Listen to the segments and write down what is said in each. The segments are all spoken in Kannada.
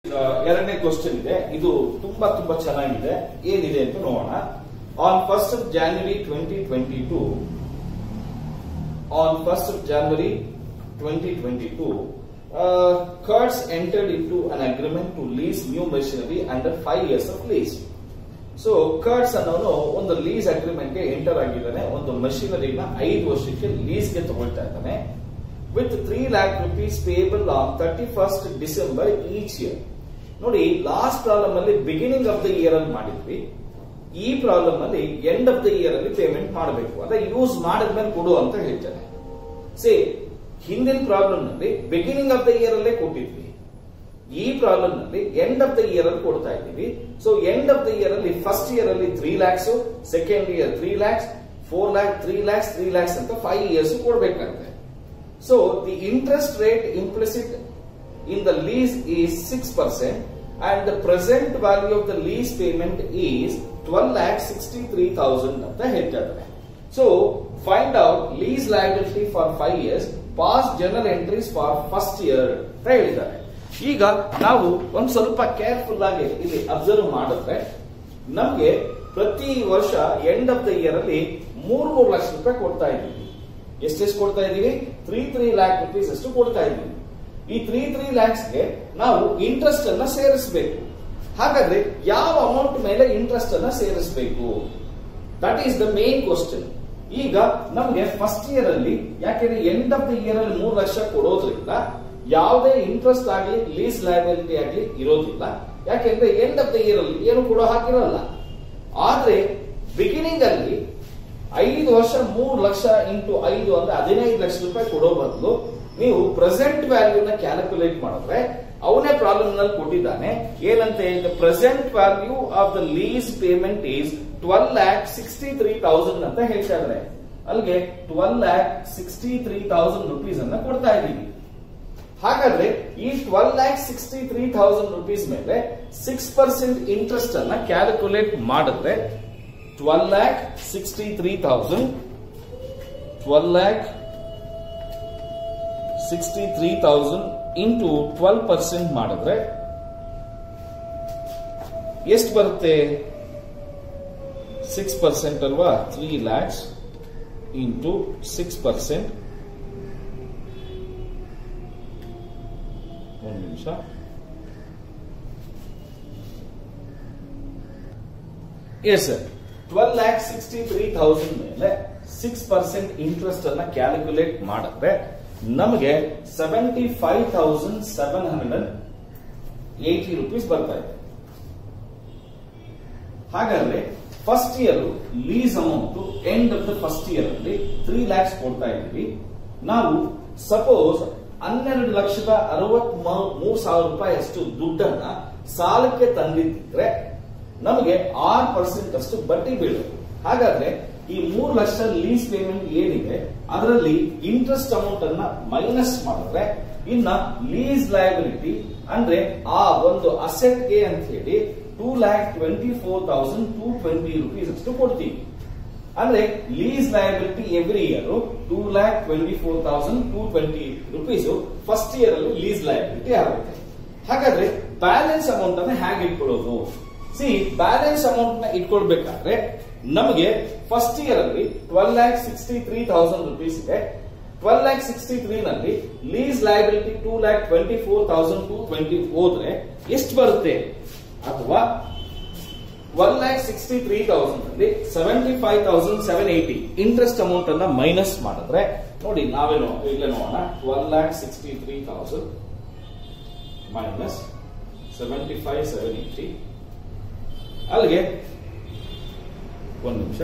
ಈಗ ಎರಡನೇ ಕ್ವಶನ್ ಇದೆ ಇದು ತುಂಬಾ ತುಂಬಾ ಚೆನ್ನಾಗಿದೆ ಏನಿದೆ ಅಂತ ನೋಡೋಣ on first of January twenty twenty two on first of January twenty twenty two Curds entered into an agreement to lease new machinery under five years of lease so Curds ಅನ್ನೋನು ಒಂದು ಲೀಸ್ ಅಗ್ರಿಮೆಂಟ್ ಗೆ ಎಂಟರ್ ಆಗಿದ್ದಾನೆ ಒಂದು ಮಷಿನರಿನ ಐದು ವರ್ಷಕ್ಕೆ ಲೀಸ್ ಗೆ ತಗೊಳ್ತಾ ಇದ್ದಾನೆ with three lakh rupees payable on thirty first December each year ನೋಡಿ ಲಾಸ್ಟ್ ಪ್ರಾಬ್ಲಮ್ ಅಲ್ಲಿ ಬಿಗಿನಿಂಗ್ ಆಫ್ ದ ಇಯರ್ ಅಲ್ಲಿ ಮಾಡಿದ್ವಿ ಈ ಪ್ರಾಬ್ಲಮ್ ಅಲ್ಲಿ ಎಂಡ್ ಆಫ್ ದ ಇಯರ್ ಅಲ್ಲಿ ಪೇಮೆಂಟ್ ಮಾಡಬೇಕು ಅದೇ ಯೂಸ್ ಮಾಡಿದ್ಮೇಲೆ ಕೊಡು ಅಂತ ಹೇಳ್ತಾನೆ ಸೇ ಹಿಂದಿನ ಪ್ರಾಬ್ಲಮ್ ನಲ್ಲಿ ಬಿಗಿನಿಂಗ್ ಆಫ್ ದ ಇಯರ್ ಅಲ್ಲೇ ಕೊಟ್ಟಿದ್ವಿ ಈ ಪ್ರಾಬ್ಲಮ್ ನಲ್ಲಿ ಎಂಡ್ ಆಫ್ ದ ಇಯರ್ ಅಲ್ಲಿ ಕೊಡ್ತಾ ಇದ್ದೀವಿ so end of the year ಅಲ್ಲಿ ಫಸ್ಟ್ ಇಯರ್ ಅಲ್ಲಿ three lakhs second year three lakhs four lakh three lakhs three lakhs ಅಂತ ಫೈವ್ ಇಯರ್ಸ್ ಕೊಡ್ಬೇಕಾಗುತ್ತೆ so the interest rate implicit in the lease is six percent and the present value of the lease payment is twelve lakh sixty three thousand ಅಂತ ಹೇಳ್ತಾ ಇದ್ದಾರೆ so find out lease liability for five years pass journal entries for first year ಅಂತ ಹೇಳಿದ್ದಾರೆ ಈಗ ನಾವು ಒಂದ್ ಸ್ವಲ್ಪ ಕೇರ್ಫುಲ್ ಆಗಿ ಇಲ್ಲಿ ಅಬ್ಸರ್ವ್ ಮಾಡಿದ್ರೆ ನಮ್ಗೆ ಪ್ರತಿ ವರ್ಷ ಎಂಡ್ ಆಫ್ ದ ಇಯರ್ ಅಲ್ಲಿ ಮೂರ್ ಮೂರು ಲಕ್ಷ ರೂಪಾಯಿ ಕೊಡ್ತಾ ಇದ್ದೀವಿ ಎಷ್ಟೆಷ್ಟು ಕೊಡ್ತಾ ಇದ್ದೀವಿ ತ್ರೀ ತ್ರೀ ಲ್ಯಾಕ್ ರುಪೀಸ್ ಅಷ್ಟು ಕೊಡ್ತಾ ಇದ್ದೀವಿ ಈ ತ್ರೀ ತ್ರೀ ಲ್ಯಾಕ್ಸ್ಗೆ ನಾವು ಇಂಟ್ರೆಸ್ಟ್ ಅನ್ನ ಸೇರಿಸಬೇಕು ಹಾಗಾದ್ರೆ ಯಾವ ಅಮೌಂಟ್ ಮೇಲೆ ಇಂಟ್ರೆಸ್ಟ್ ಅನ್ನ ಸೇರಿಸಬೇಕು that is the main question ಈಗ ನಮ್ಗೆ ಫಸ್ಟ್ ಇಯರ್ ಅಲ್ಲಿ ಯಾಕೆಂದ್ರೆ ಎಂಡ್ ಆಫ್ ದ ಇಯರ್ ಅಲ್ಲಿ ಮೂರು ಲಕ್ಷ ಕೊಡೋದ್ರಿಂದ ಯಾವುದೇ ಇಂಟ್ರೆಸ್ಟ್ ಆಗಲಿ ಲೀಸ್ ಲಯಬಿಲಿಟಿ ಆಗಲಿ ಇರೋದಿಲ್ಲ ಯಾಕೆಂದ್ರೆ ಎಂಡ್ ಆಫ್ ದ ಇಯರ್ ಅಲ್ಲಿ ಏನು ಕೊಡೋ ಹಾಕಿರಲ್ಲ ಆದ್ರೆ ಬಿಗಿನಿಂಗ್ ಅಲ್ಲಿ ಐದು ವರ್ಷ ಮೂರು ಲಕ್ಷ ಇಂಟು ಐದು ಅಂದ್ರೆ ಹದಿನೈದು ಲಕ್ಷ ರೂಪಾಯಿ ಕೊಡೋ ಬದಲು ನೀವು ಪ್ರೆಸೆಂಟ್ ವ್ಯಾಲ್ಯೂನ ಕ್ಯಾಲ್ಕುಲೇಟ್ ಮಾಡಿದ್ರೆ ಅವನೇ ಪ್ರಾಬ್ಲಮ್ ನಲ್ಲಿ ಕೊಟ್ಟಿದ್ದಾನೆ ಏನಂತ ಹೇಳಿದ್ರೆ present value of the lease payment is twelve lakh sixty three thousand ಅಂತ ಹೇಳ್ತಾ ಇದ್ದಾರೆ ಅಲ್ಲಿಗೆ twelve lakh sixty three thousand rupees ಅನ್ನ ಕೊಡ್ತಾ ಇದ್ದೀವಿ ಹಾಗಾದ್ರೆ ಈ twelve lakh sixty three thousand rupees ಮೇಲೆ ಸಿಕ್ಸ್ ಪರ್ಸೆಂಟ್ ಇಂಟ್ರೆಸ್ಟ್ ಅನ್ನ ಕ್ಯಾಲ್ಕುಲೇಟ್ ಮಾಡಿದ್ರೆ twelve lakh sixty three thousand twelve lakh sixty three thousand into twelve percent ಮಾಡಿದ್ರೆ ಎಷ್ಟು ಬರುತ್ತೆ ಸಿಕ್ಸ್ ಪರ್ಸೆಂಟ್ ಅಲ್ವಾ three lakhs into six percent ಒಂದು ನಿಮಿಷ S sir twelve lakh sixty three thousand ಮೇಲೆ ಸಿಕ್ಸ್ ಪರ್ಸೆಂಟ್ ಇಂಟ್ರೆಸ್ಟ್ ಅನ್ನ ಕ್ಯಾಲ್ಕುಲೇಟ್ ಮಾಡಿದ್ರೆ ನಮಗೆ seventy five thousand seven hundred eighty rupees ಬರ್ತಾ ಇದೆ ಹಾಗಾದ್ರೆ first year lease amount end of the first year ಅಲ್ಲಿ ತ್ರೀ ಲ್ಯಾಕ್ಸ್ ಕೊಡ್ತಾ ಇದ್ದೀವಿ ನಾವು ಸಪೋಸ್ ಹನ್ನೆರಡು ಲಕ್ಷದ ಅರವತ್ ಮೂರು ಸಾವಿರ ರೂಪಾಯಿ ಅಷ್ಟು ದುಡ್ಡನ್ನ ಸಾಲಕ್ಕೆ ತಂದಿದ್ರೆ ನಮಗೆ ಆರು ಪರ್ಸೆಂಟ್ ಅಷ್ಟು ಬಡ್ಡಿ ಬೀಳುತ್ತೆ ಹಾಗಾದ್ರೆ ಈ ಮೂರು ಲಕ್ಷ ಲೀಸ್ ಪೇಮೆಂಟ್ ಏನಿದೆ ಅದರಲ್ಲಿ ಇಂಟ್ರೆಸ್ಟ್ ಅಮೌಂಟ್ ಅನ್ನ ಮೈನಸ್ ಮಾಡಿದ್ರೆ ಇನ್ನ ಲೀಸ್ ಲಯಬಿಲಿಟಿ ಅಂದ್ರೆ ಆ ಒಂದು ಅಸೆಟ್ಗೆ ಅಂತ ಹೇಳಿ two lakh twenty four thousand two twenty rupees ಅಷ್ಟು ಕೊಡ್ತೀವಿ ಅಂದ್ರೆ lease liability every year two lakh twenty four thousand two twenty rupees first year ಅಲ್ಲಿ ಲೀಸ್ ಲಯಬಿಲಿಟಿ ಆಗುತ್ತೆ ಹಾಗಾದ್ರೆ ಬ್ಯಾಲೆನ್ಸ್ ಅಮೌಂಟ್ ಅನ್ನ ಹೇಗೆ ಇಟ್ಕೊಳ್ಳೋದು ಸಿ ಬ್ಯಾಲೆನ್ಸ್ ಅಮೌಂಟ್ ನ ಇಟ್ಕೊಳ್ಬೇಕಾದ್ರೆ ನಮಗೆ ಫಸ್ಟ್ ಇಯರ್ ಅಲ್ಲಿ twelve lakh sixty three thousand rupees ಇದೆ ಟ್ವೆಲ್ ಲ್ಯಾಕ್ ಸಿಕ್ಸ್ಟಿ ತ್ರೀ ನಲ್ಲಿ lease liability two lakh twenty four thousand two twenty ಹೋದ್ರೆ ಎಷ್ಟು ಬರುತ್ತೆ ಅಥವಾ one lakh sixty three thousand ಅಲ್ಲಿ seventy five thousand seven eighty interest amount ಅನ್ನ ಮೈನಸ್ ಮಾಡಿದ್ರೆ ನೋಡಿ ನಾವೇನು ಇಲ್ಲೇ ನೋಡೋಣ twelve lakh sixty three thousand minus seventy five seven eighty ಅಲ್ಲಿಗೆ ಒಂದು ನಿಮಿಷ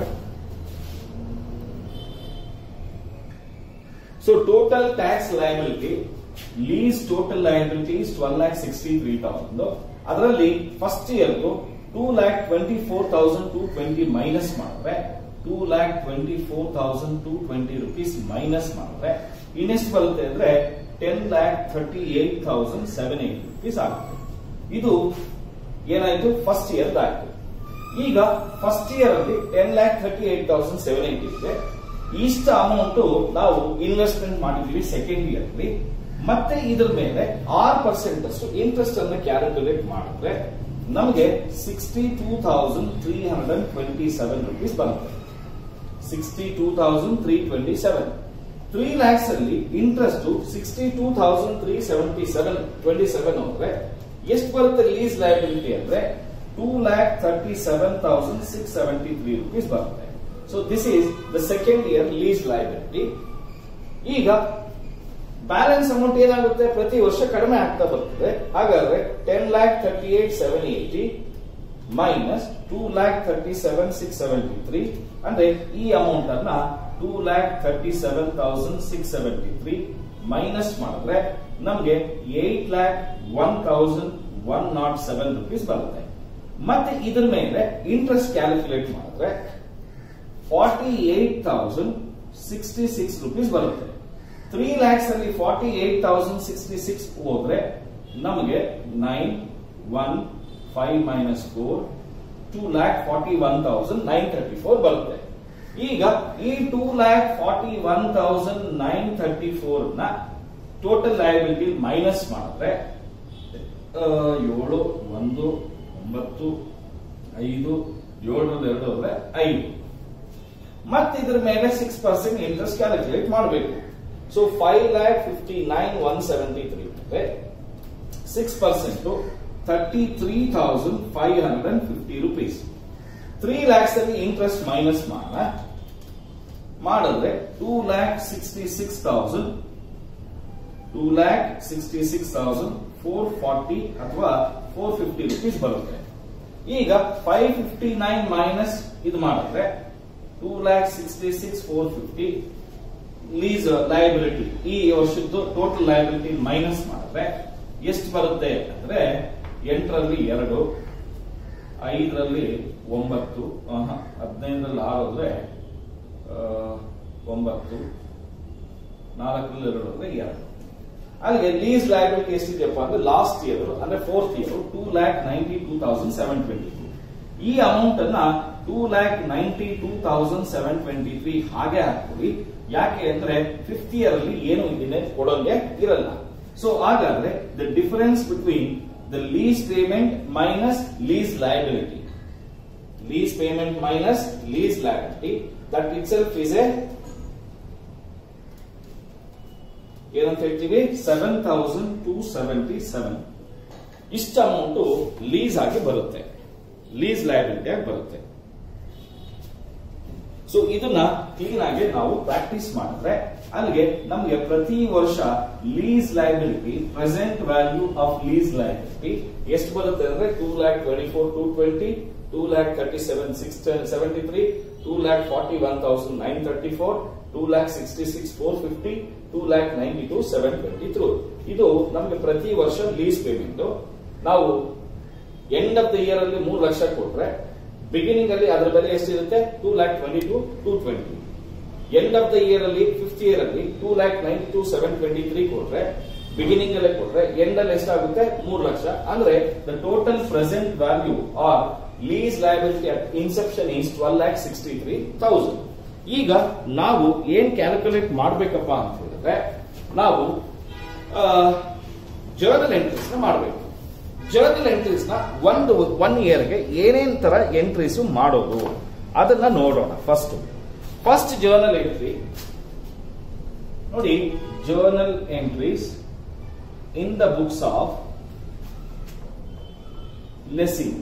so total tax liability lease total liability is twelve lakh sixty three thousand ಅದರಲ್ಲಿ first year two lakh twenty four thousand two twenty minus ಮಾಡಿದ್ರೆ two lakh twenty four thousand two twenty rupees minus ಮಾಡಿದ್ರೆ ಇನ್ನೆಷ್ಟು ಬರುತ್ತೆ ಅಂದ್ರೆ ten lakh thirty eight thousand seven eight rupees ಆಗುತ್ತೆ ಇದು ಏನಾಯ್ತು ಫಸ್ಟ್ ಇಯರ್ ಆಯ್ತು ಈಗ ಫಸ್ಟ್ ಇಯರ್ ಅಲ್ಲಿ ten lakh thirty eight thousand seven eight ಇದೆ ಇಷ್ಟ ಅಮೌಂಟ್ ನಾವು ಇನ್ವೆಸ್ಟ್ಮೆಂಟ್ ಮಾಡಿದ್ವಿ ಸೆಕೆಂಡ್ ಇಯರ್ ಅಲ್ಲಿ ಮತ್ತೆ ಇದ್ರ ಮೇಲೆ ಆರು ಪರ್ಸೆಂಟ್ ಅಷ್ಟು ಇಂಟ್ರೆಸ್ಟ್ ಅನ್ನು ಕ್ಯಾಲ್ಕುಲೇಟ್ ಮಾಡಿದ್ರೆ ನಮಗೆ sixty two thousand three hundred and twenty seven rupees ಬರುತ್ತೆ sixty two thousand three twenty seven three lakhs ಅಲ್ಲಿ interest sixty two thousand three seventy seven twenty seven ಹೋದ್ರೆ ಎಷ್ಟು ಬರುತ್ತೆ ಲೀಸ್ ಲಯಬಿಲಿಟಿ ಅಂದ್ರೆ two lakh thirty seven thousand six seventy three rupees ಬರುತ್ತೆ so this is the second year lease liability ಈಗ ಬ್ಯಾಲೆನ್ಸ್ ಅಮೌಂಟ್ ಏನಾಗುತ್ತೆ ಪ್ರತಿ ವರ್ಷ ಕಡಿಮೆ ಆಗ್ತಾ ಬರ್ತದೆ ಹಾಗಾದ್ರೆ ten lakh thirty eight seven eighty minus two lakh thirty seven six seventy three ಅಂದ್ರೆ ಈ ಅಮೌಂಟ್ ಅನ್ನ two lakh thirty seven thousand six seventy three minus ಮಾಡಿದ್ರೆ ನಮ್ಗೆ eight lakh one thousand one nought seven rupees ಬರುತ್ತೆ ಮತ್ತೆ ಇದ್ರ ಮೇಲೆ ಇಂಟ್ರೆಸ್ಟ್ ಕ್ಯಾಲ್ಕುಲೇಟ್ ಮಾಡಿದ್ರೆ forty eight thousand sixty six rupees ಬರುತ್ತೆ ತ್ರೀ ಲ್ಯಾಕ್ಸ್ ಅಲ್ಲಿ forty eight thousand sixty six ಹೋದ್ರೆ ನಮಗೆ nine one five minus four two lakh forty one thousand nine thirty four ಬರುತ್ತೆ ಈಗ ಈ two lakh forty one thousand nine thirty ಫೋರ್ ನ ಟೋಟಲ್ ಲಯಬಿಲಿಟಿ ಮೈನಸ್ ಮಾಡಿದ್ರೆ ಆ, ಏಳು ಒಂದು ಒಂಬತ್ತು ಐದು ಏಳರಲ್ಲಿ ಎರಡು ಅಂದ್ರೆ ಐದು ಮತ್ತೆ ಇದ್ರ ಮೇಲೆ ಸಿಕ್ಸ್ ಪರ್ಸೆಂಟ್ ಇಂಟ್ರೆಸ್ಟ್ ಕ್ಯಾಲ್ಕುಲೇಟ್ ಮಾಡಬೇಕು so five lakh fifty nine one seventy three ಅಂದ್ರೆ six percent thirty three thousand five hundred and fifty rupees three lakhs ಅಲ್ಲಿ ಇಂಟ್ರೆಸ್ಟ್ ಮೈನಸ್ ಮಾಡೋಣ ಮಾಡಿದ್ರೆ two lakh sixty six thousand two lakh sixty six thousand four forty ಅಥವಾ ಫೋರ್ ಫಿಫ್ಟಿ ರುಪೀಸ್ ಬರುತ್ತೆ ಈಗ ಫೈವ್ ಫಿಫ್ಟಿ ನೈನ್ ಮೈನಸ್ ಇದು ಮಾಡಿದ್ರೆ two lakh sixty six four fifty lease liability ಈ ವರ್ಷದ್ದು ಟೋಟಲ್ ಲಯಬಿಲಿಟಿ ಮೈನಸ್ ಮಾಡಿದ್ರೆ ಎಷ್ಟು ಬರುತ್ತೆ ಅಂದ್ರೆ ಎಂಟರಲ್ಲಿ ಎರಡು ಐದರಲ್ಲಿ ಒಂಬತ್ತು ಆಹಾ, ಹದಿನೈದರಲ್ಲಿ ಆರು ಅಂದ್ರೆ ಆ, ಒಂಬತ್ತು ನಾಲ್ಕರಲ್ಲಿ ಎರಡು ಅಂದ್ರೆ ಎರಡು ಅಲ್ಲಿಗೆ ಲೀಸ್ ಲಯಬಿಲಿಟಿ ಎಷ್ಟಿದೆಯಪ್ಪ ಅಂದ್ರೆ ಲಾಸ್ಟ್ ಇಯರ್ ಅಂದ್ರೆ fourth year two lakh ninety two thousand seven twenty two ಈ ಅಮೌಂಟ್ ಅನ್ನ two lakh ninety two thousand seven twenty three ಹಾಗೆ ಹಾಕ್ಕೊಡಿ ಯಾಕೆ ಅಂದ್ರೆ ಫಿಫ್ತ್ ಇಯರ್ ಅಲ್ಲಿ ಏನು ಇದನ್ನೇ ಕೊಡೋಂಗೆ ಇರಲ್ಲ ಸೊ ಹಾಗಾದ್ರೆ the difference between the lease payment minus lease liability lease payment minus lease liability that itself is a ಏನಂತ ಹೇಳ್ತೀವಿ seven thousand two seventy seven ಇಷ್ಟು ಅಮೌಂಟ್ ಲೀಸ್ ಆಗಿ ಬರುತ್ತೆ ಲೀಸ್ ಲಯಬಿಲಿಟಿ ಆಗಿ ಬರುತ್ತೆ ಸೊ ಇದನ್ನ ಕ್ಲೀನ್ ಆಗಿ ನಾವು ಪ್ರಾಕ್ಟೀಸ್ ಮಾಡಿದ್ರೆ ಅಲ್ಲಿಗೆ ನಮಗೆ ಪ್ರತಿ ವರ್ಷ lease liability present value of lease liability ಎಷ್ಟು ಬರುತ್ತೆ ಅಂದ್ರೆ two lakh twenty four two twenty two lakh thirty seven six seventy three two lakh forty one thousand nine thirty four two lakh sixty six four fifty two lakh ninety two seven twenty three ಇದು ನಮಗೆ ಪ್ರತಿ ವರ್ಷ ಲೀಸ್ ಪೇಮೆಂಟ್ ನಾವು ಎಂಡ್ ಆಫ್ ದ ಇಯರ್ ಅಲ್ಲಿ ಮೂರು ಲಕ್ಷ ಕೊಟ್ರೆ ಬಿಗಿನಿಂಗ್ ಅಲ್ಲಿ ಅದರ ಬೆಲೆ ಎಷ್ಟಿರುತ್ತೆ two lakh twenty two two twenty end of the year ಅಲ್ಲಿ ಫಿಫ್ತ್ ಇಯರ್ ಅಲ್ಲಿ two lakh ninety two seven twenty three ಕೊಟ್ರೆ ಬಿಗಿನಿಂಗ್ ಅಲ್ಲೇ ಕೊಟ್ರೆ ಎಂಡ್ ಅಲ್ಲಿ ಎಷ್ಟಾಗುತ್ತೆ ಮೂರು ಲಕ್ಷ ಅಂದ್ರೆ the total present value or lease liability at inception is twelve lakh sixty three thousand ಈಗ ನಾವು ಏನ್ ಕ್ಯಾಲ್ಕುಲೇಟ್ ಮಾಡ್ಬೇಕಪ್ಪ ಅಂತ ಹೇಳಿದ್ರೆ ನಾವು ಜರ್ನಲ್ ಎಂಟ್ರೀಸ್ ನ ಮಾಡಬೇಕು ಜರ್ನಲ್ ಎಂಟ್ರೀಸ್ ನ ಒಂದು ಒನ್ ಇಯರ್ಗೆ ಏನೇನ್ ತರ ಎಂಟ್ರೀಸ್ ಮಾಡೋದು ಅದನ್ನ ನೋಡೋಣ ಫಸ್ಟ್ ಫಸ್ಟ್ ಜರ್ನಲ್ ಎಂಟ್ರಿ ನೋಡಿ journal entries in the books of leasing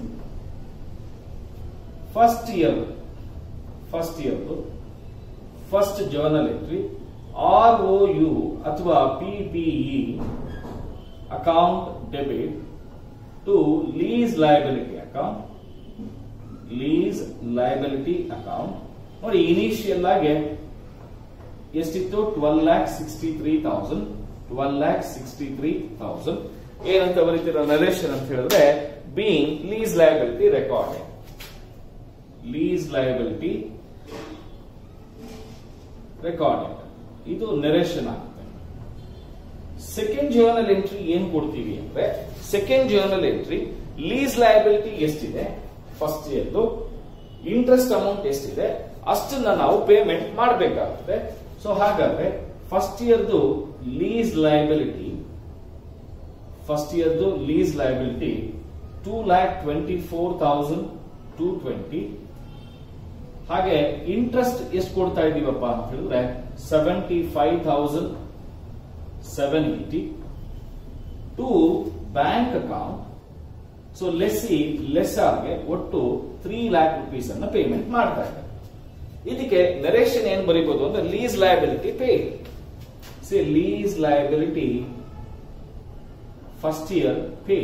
first year first year first journal entry R O U ಅಥವಾ PPE account debit to lease liability account lease liability account ನೋಡಿ ಇನಿಷಿಯಲ್ ಆಗಿ ಎಷ್ಟಿತ್ತು twelve lakh sixty three thousand twelve lakh sixty three thousand ಏನಂತ ಬರೀತಿರೋ ನರೇಶನ್ ಅಂತ ಹೇಳಿದ್ರೆ being lease liability recorded lease liability recorded ಇದು ನೆರೇಷನ್ ಆಗುತ್ತೆ ಸೆಕೆಂಡ್ ಜರ್ನಲ್ ಎಂಟ್ರಿ ಏನ್ ಕೊಡ್ತೀವಿ ಅಂದ್ರೆ second journal entry lease liability ಎಷ್ಟಿದೆ ಫಸ್ಟ್ ಇಯರ್ದು ಇಂಟ್ರೆಸ್ಟ್ ಅಮೌಂಟ್ ಎಷ್ಟಿದೆ ಅಷ್ಟನ್ನ ನಾವು ಪೇಮೆಂಟ್ ಮಾಡಬೇಕಾಗುತ್ತೆ ಸೊ ಹಾಗಾದ್ರೆ ಫಸ್ಟ್ ಇಯರ್ದು ಲೀಸ್ ಲಯಬಿಲಿಟಿ ಫಸ್ಟ್ ಇಯರ್ದು lease liability two lakh twenty four thousand two twenty ಹಾಗೆ ಇಂಟ್ರೆಸ್ಟ್ ಎಷ್ಟು ಕೊಡ್ತಾ ಇದೀವಪ್ಪ ಅಂತ ಹೇಳಿದ್ರೆ seventy five thousand seven eighty to bank account so lessee ಲೆಸ್ಸಾರ್ಗೆ ಒಟ್ಟು ತ್ರೀ ಲ್ಯಾಕ್ ರುಪೀಸ್ ಅನ್ನ ಪೇಮೆಂಟ್ ಮಾಡ್ತಾ ಇದ್ದಾರೆ ಇದಕ್ಕೆ ನರೇಷನ್ ಏನ್ ಬರೀಬಹುದು ಅಂದ್ರೆ ಲೀಸ್ ಲಯಬಿಲಿಟಿ ಪೇ ಸಿ lease liability first year pay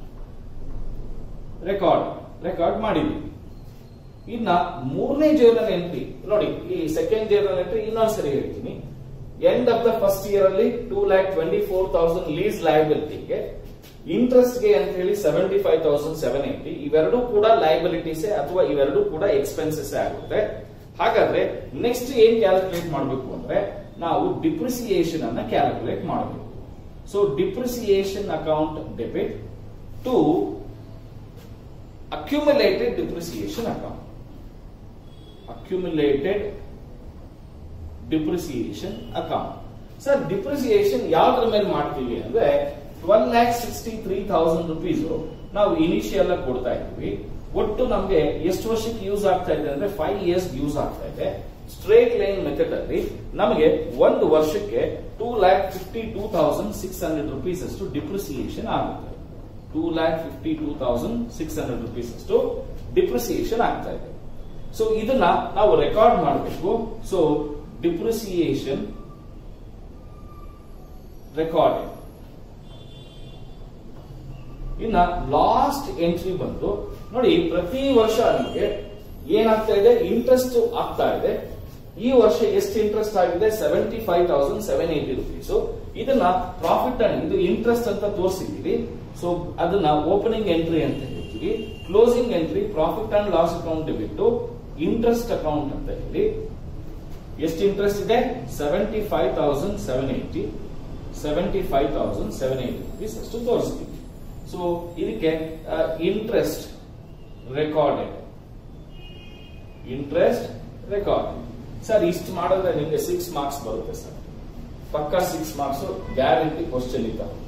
record record ಮಾಡಿದ್ವಿ ಇನ್ನ ಮೂರನೇ ಜರ್ನಲ್ ಎಂಟ್ರಿ ನೋಡಿ ಈ ಸೆಕೆಂಡ್ ಜರ್ನಲ್ ಎಂಟ್ರಿ ಇನ್ನೊಂದ್ಸರಿ ಹೇಳ್ತೀನಿ end of the first year ಅಲ್ಲಿ two lakh twenty four thousand lease ಲಯಬಿಲಿಟಿಗೆ ಇಂಟ್ರೆಸ್ಟ್ ಗೆ ಅಂತ ಹೇಳಿ seventy five thousand seven eighty ಇವೆರಡೂ ಕೂಡ ಲಯಬಿಲಿಟೀಸ್ ಅಥವಾ ಇವೆರಡೂ ಕೂಡ ಎಕ್ಸ್ಪೆನ್ಸಸ್ ಆಗುತ್ತೆ ಹಾಗಾದ್ರೆ ನೆಕ್ಸ್ಟ್ ಏನ್ ಕ್ಯಾಲ್ಕುಲೇಟ್ ಮಾಡಬೇಕು ಅಂದ್ರೆ ನಾವು ಡಿಪ್ರಿಸಿಯೇಷನ್ ಅನ್ನ ಕ್ಯಾಲ್ಕುಲೇಟ್ ಮಾಡಬೇಕು so depreciation account debit to accumulated depreciation account accumulated depreciation account sir depreciation ಯಾವ್ದ್ರ ಮೇಲೆ ಮಾಡ್ತೀವಿ ಅಂದ್ರೆ twelve lakh sixty three thousand rupees ನಾವು ಇನಿಷಿಯಲ್ ಆಗಿ ಕೊಡ್ತಾ ಇದ್ವಿ ಒಟ್ಟು ನಮ್ಗೆ ಎಷ್ಟು ವರ್ಷಕ್ಕೆ ಯೂಸ್ ಆಗ್ತಾ ಇದೆ ಅಂದ್ರೆ ಫೈವ್ ಇಯರ್ಸ್ ಯೂಸ್ ಆಗ್ತಾ ಇದೆ ಸ್ಟ್ರೇಟ್ ಲೈನ್ ಮೆಥಡ್ ಅಲ್ಲಿ ನಮಗೆ ಒಂದು ವರ್ಷಕ್ಕೆ two lakh fifty two thousand six hundred rupees ಅಷ್ಟು ಡಿಪ್ರಿಸಿಯೇಷನ್ ಆಗುತ್ತೆ two lakh fifty two thousand six hundred rupees ಅಷ್ಟು ಡಿಪ್ರಿಸಿಯೇಷನ್ ಆಗ್ತಾ ಇದೆ ಸೊ ಇದನ್ನ ನಾವು ರೆಕಾರ್ಡ್ ಮಾಡಬೇಕು ಸೊ ಡಿಪ್ರಿಸಿಯೇಷನ್ ರೆಕಾರ್ಡಿಂಗ್ ಇನ್ನ ಲಾಸ್ಟ್ ಎಂಟ್ರಿ ಬಂದು ನೋಡಿ ಪ್ರತಿ ವರ್ಷ ನಮಗೆ ಏನಾಗ್ತಾ ಇದೆ ಇಂಟ್ರೆಸ್ಟ್ ಆಗ್ತಾ ಇದೆ ಈ ವರ್ಷ ಎಷ್ಟು ಇಂಟ್ರೆಸ್ಟ್ ಆಗಿದೆ seventy five thousand seven eighty rupees ಇದನ್ನ ಪ್ರಾಫಿಟ್ ಅಂಡ್ ಇದು ಇಂಟ್ರೆಸ್ಟ್ ಅಂತ ತೋರಿಸಿದೀವಿ ಸೊ ಅದನ್ನ ಓಪನಿಂಗ್ ಎಂಟ್ರಿ ಅಂತ ಹೇಳ್ತೀವಿ closing entry profit and loss account ಬಿಟ್ಟು ಇಂಟ್ರೆಸ್ಟ್ ಅಕೌಂಟ್ ಅಂತ ಹೇಳಿ ಎಷ್ಟು ಇಂಟ್ರೆಸ್ಟ್ ಇದೆ seventy five thousand seven eighty seventy five thousand seven eighty rupees ಅಷ್ಟು ತೋರಿಸ್ತೀವಿ ಸೊ ಇದಕ್ಕೆ interest recorded interest record sir ಇಷ್ಟು ಮಾಡಿದ್ರೆ ನಿಮಗೆ ಸಿಕ್ಸ್ ಮಾರ್ಕ್ಸ್ ಬರುತ್ತೆ ಸರ್ ಪಕ್ಕಾ ಸಿಕ್ಸ್ ಮಾರ್ಕ್ಸ್ ಗ್ಯಾರಂಟಿ ಕ್ವಶನ್ ಇದ್ದಾವೆ